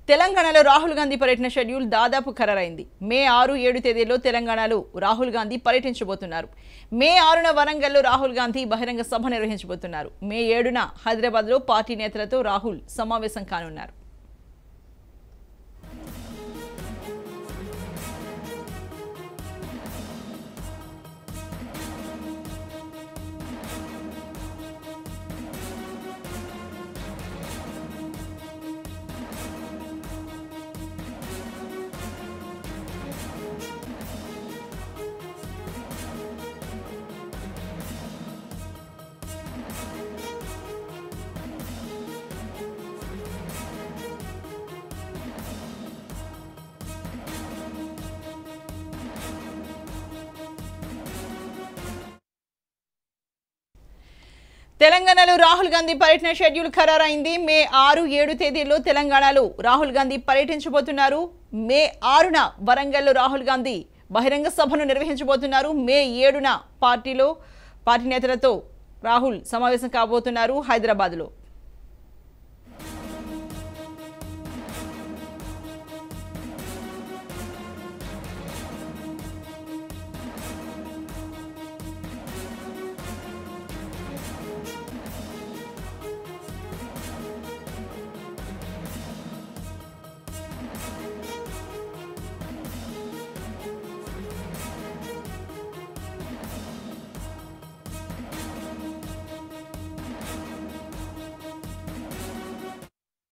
తెలంగాణలో రాహుల్ గాంధీ పర్యటన షెడ్యూల్ దాదాపు ఖరారైంది మే ఆరు ఏడు తేదీల్లో తెలంగాణలో రాహుల్ గాంధీ పర్యటించబోతున్నారు మే ఆరున వరంగల్లో రాహుల్ గాంధీ బహిరంగ సభ నిర్వహించబోతున్నారు మే ఏడున హైదరాబాద్లో పార్టీ నేతలతో రాహుల్ సమావేశం కానున్నారు తెలంగాణలో రాహుల్ గాంధీ పర్యటన షెడ్యూల్ ఖరారైంది మే ఆరు ఏడు తేదీల్లో తెలంగాణలో రాహుల్ గాంధీ పర్యటించబోతున్నారు మే ఆరున వరంగల్లో రాహుల్ గాంధీ బహిరంగ సభను నిర్వహించబోతున్నారు మే ఏడున పార్టీలో పార్టీ నేతలతో రాహుల్ సమావేశం కాబోతున్నారు హైదరాబాద్లో